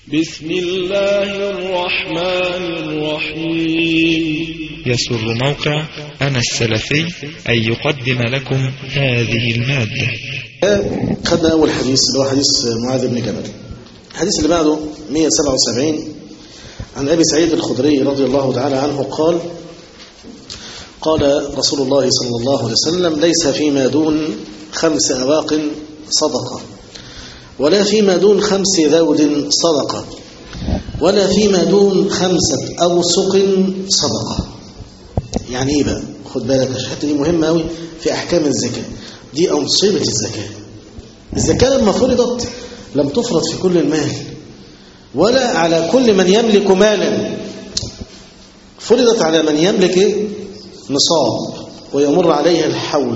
بسم الله الرحمن الرحيم يسر موقع أنا السلفي أن يقدم لكم هذه المادة خدنا أول حديث اللي هو حديث معاذ بن جبل الحديث اللي بعده 177 عن أبي سعيد الخدري رضي الله تعالى عنه قال قال رسول الله صلى الله عليه وسلم ليس فيما دون خمس أواق صدقة ولا فيما دون خمس ذود صدقة ولا فيما دون خمسة أوسق صدقة يعني إيه بقى خد بالك الحته دي مهمة أوي في أحكام الزكاة دي أنصبة الزكاة الزكاة لما فرضت لم تفرض في كل المال ولا على كل من يملك مالا فرضت على من يملك إيه؟ نصاب ويمر عليه الحول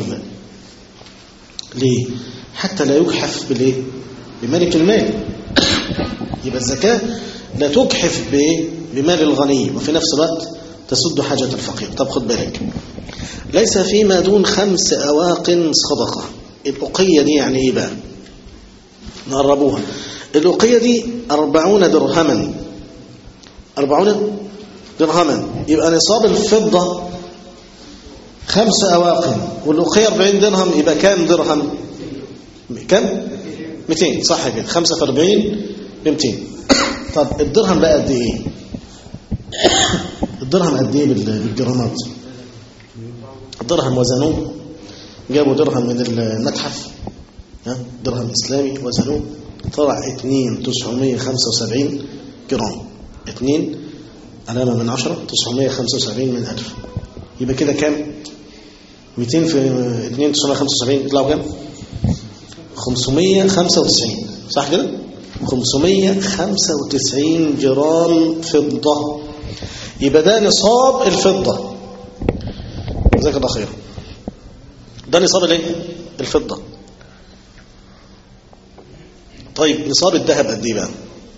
ليه؟ حتى لا يجحف بالايه؟ بملك المال يبقى الزكاة لا تجحف بمال الغني وفي نفس الوقت تسد حاجة الفقير طب خد بالك ليس فيما دون خمس أواق صدقة الأقية دي يعني إيه بقى نقربوها الأقية دي أربعون درهما أربعون درهما يبقى نصاب الفضة خمس أواق والأقية أربعين درهم يبقى كام درهم كم 200 صح كده 5 في 40 ب 200 طب الدرهم بقى قد ايه الدرهم قد ايه بالجرامات الدرهم وزنوه جابوا درهم من المتحف ها درهم اسلامي وزنوه طلع 2 975 جرام 2 علامه من 10 975 من 1000 يبقى كده كام 200 في 2 975 يطلعوا كام 595 صح كده 595 جرام فضة يبقى ده نصاب الفضة جزاك الله خير ده نصاب الايه الفضة طيب نصاب الذهب قد ايه بقى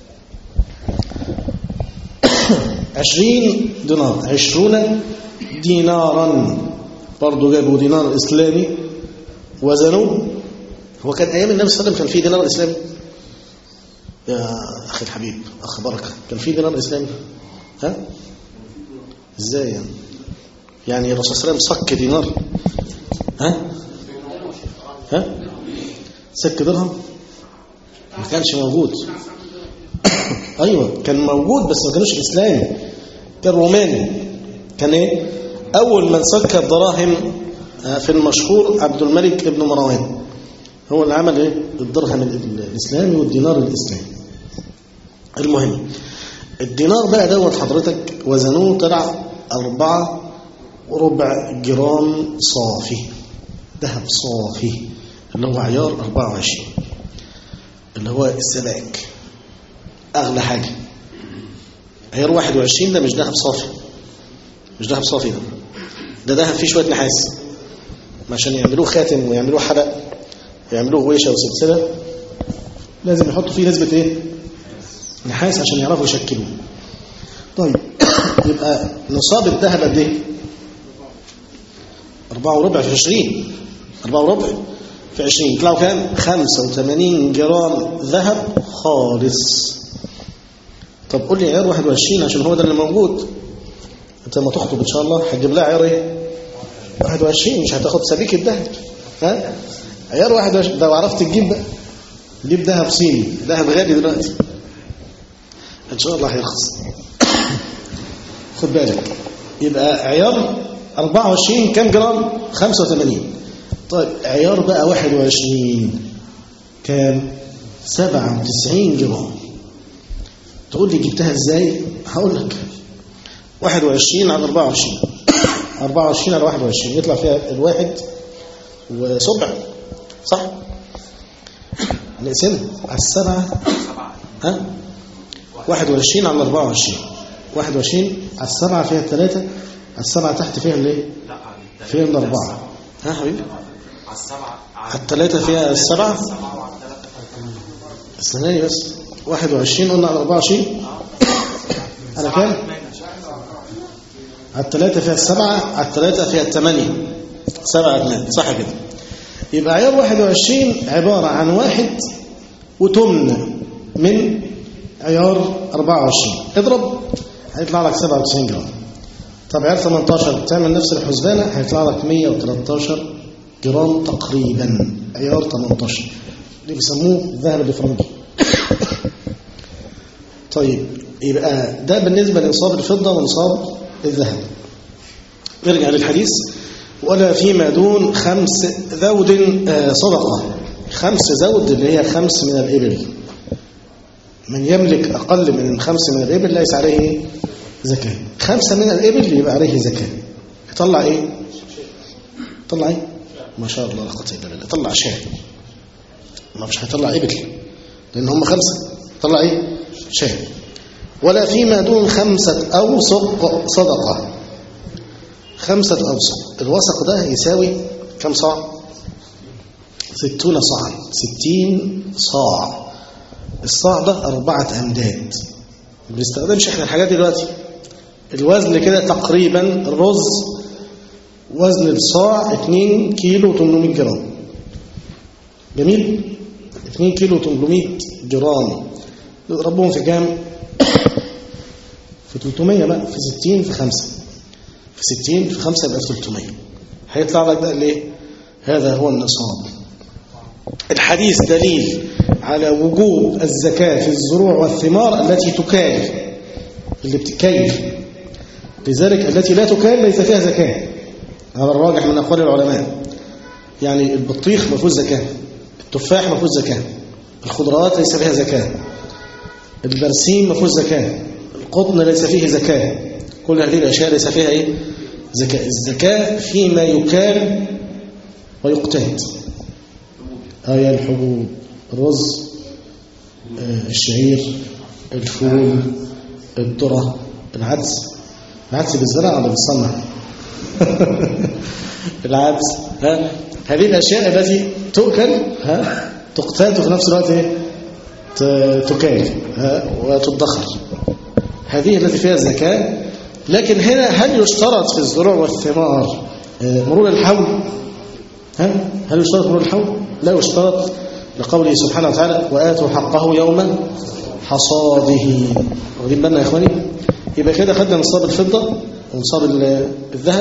20 دينار 20 دينارا برضه جابوا دينار اسلامي وزنوه هو كان ايام النبي صلى الله عليه وسلم كان في دينار اسلامي يا اخي الحبيب اخ بركه كان في دينار اسلامي ها ازاي يعني يعني الرسول صلى الله عليه وسلم صك دينار ها ها سك درهم ما كانش موجود ايوه كان موجود بس ما كانوش اسلامي كان روماني كان ايه اول من سك الدراهم في المشهور عبد الملك ابن مروان هو اللي عمل ايه الدرهم الاسلامي والدينار الاسلامي المهم الدينار بقى دوت حضرتك وزنوه طلع أربعة وربع جرام صافي ذهب صافي اللي هو عيار 24 اللي هو السبائك أغلى حاجة عيار 21 ده مش ذهب صافي مش ذهب صافي ده ده ذهب فيه شوية نحاس عشان يعملوه خاتم ويعملوه حلق يعملوه ويشة وسلسلة لازم يحطوا فيه نسبة ايه نحاس عشان يعرفوا يشكلوه طيب يبقى نصاب الذهب قد ايه أربعة وربع في عشرين أربعة وربع في عشرين يطلعوا كام خمسة وثمانين جرام ذهب خالص طب قول لي عيار واحد وعشرين عشان هو ده اللي موجود انت لما تخطب ان شاء الله هتجيب لها عيار ايه واحد وعشرين مش هتاخد سبيك الذهب ها عيار واحد وعشرين لو عرفت تجيب بقى جيب ذهب صيني ذهب غالي دلوقتي ان شاء الله هيرخص خد بالك يبقى عيار 24 كام جرام 85 طيب عيار بقى 21 كام 97 جرام تقول لي جبتها ازاي هقول لك 21 على 24 24 على 21 يطلع فيها الواحد وسبع صح نقسمها على السبعة ها 21 على 24 21 على السبعة فيها الثلاثة على السبعة تحت فيها الايه فيها الأربعة ها حبيبي على السبعة على الثلاثة فيها السبعة استناني بس 21 قلنا على 24 على كام على الثلاثة فيها السبعة على الثلاثة فيها الثمانية سبعة اثنين صح كده يبقى عيار 21 عبارة عن واحد وتمن من عيار 24 اضرب هيطلع لك 97 جرام طب عيار 18 تعمل نفس الحسبانة هيطلع لك 113 جرام تقريبا عيار 18 اللي بيسموه الذهب الافرنجي طيب يبقى ده بالنسبة لنصاب الفضة ونصاب الذهب نرجع للحديث ولا فيما دون خمس ذود آه، صدقة خمس زود اللي هي خمس من الإبل من يملك أقل من خمس من الإبل ليس عليه زكاة خمسة من الإبل يبقى عليه زكاة يطلع إيه يطلع إيه ما شاء الله لا قوة إلا بالله يطلع شاة ما مش هيطلع إبل لأن هم خمسة يطلع إيه شاة ولا فيما دون خمسة أوسق صدقة خمسة أوسق الوسق ده يساوي كم صاع ستون صاعا ستين صاع الصاع ده أربعة أمداد ما بنستخدمش احنا الحاجات دي دلوقتي الوزن كده تقريبا الرز وزن الصاع 2 كيلو 800 جرام جميل 2 كيلو 800 جرام نضربهم في كام في 300 بقى في 60 في 5 في 60 في 5 يبقى في 300 هيطلع لك ده ليه هذا هو النصاب الحديث دليل على وجوب الزكاة في الزروع والثمار التي تكال اللي بتكيل لذلك التي لا تكال ليس فيها زكاة هذا الراجح من أقوال العلماء يعني البطيخ ما فيهوش زكاة التفاح ما فيهوش زكاة الخضروات ليس فيها زكاة البرسيم ما فيهوش زكاة القطن ليس فيه زكاة كل هذه الأشياء ليس فيها إيه؟ زكاة الزكاة فيما يكال ويقتات آية الحبوب الرز آه، الشعير الفول الذرة العدس العدس بالزرع ولا بالصنع العدس ها هذه الأشياء التي تؤكل ها تقتات وفي نفس الوقت إيه؟ ت- تكال ها وتدخر هذه التي فيها زكاة لكن هنا هل يشترط في الزروع والثمار آه، مرور الحول ها هل يشترط مرور الحول لا يشترط لقوله سبحانه وتعالى وآتوا حقه يوم حصاده واخدين بالنا يا اخواني يبقى كده خدنا نصاب الفضة ونصاب ال- الذهب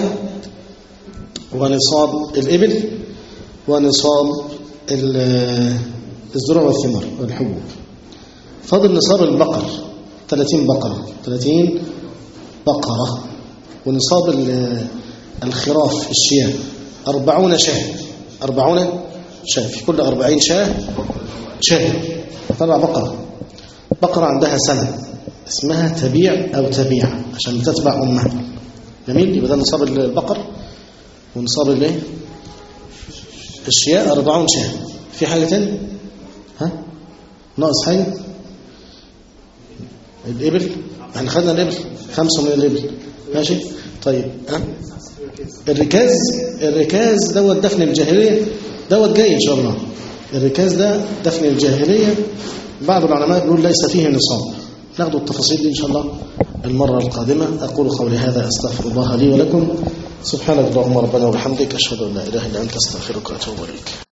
ونصاب الإبل ونصاب ال- الزروع والثمار والحبوب فاضل نصاب البقر 30 بقرة 30 بقرة ونصاب ال- الخراف الشياه أربعون شاه أربعون شاه في كل أربعين شاه شاه طلع بقرة بقرة عندها سنة اسمها تبيع أو تبيع عشان تتبع أمها جميل يبقى ده نصاب البقر ونصاب الايه الشياء أربعون شاه في حاجة تاني ها ناقص حاجة الإبل احنا خدنا الإبل خمسة من الإبل ماشي طيب ها الركاز الركاز دوت دفن الجاهلية دوت جاي إن شاء الله الركاز ده دفن الجاهلية بعض العلماء بيقول ليس فيه نصاب ناخد التفاصيل دي إن شاء الله المرة القادمة أقول قولي هذا أستغفر الله لي ولكم سبحانك اللهم ربنا وبحمدك أشهد أن لا إله إلا أنت أستغفرك وأتوب إليك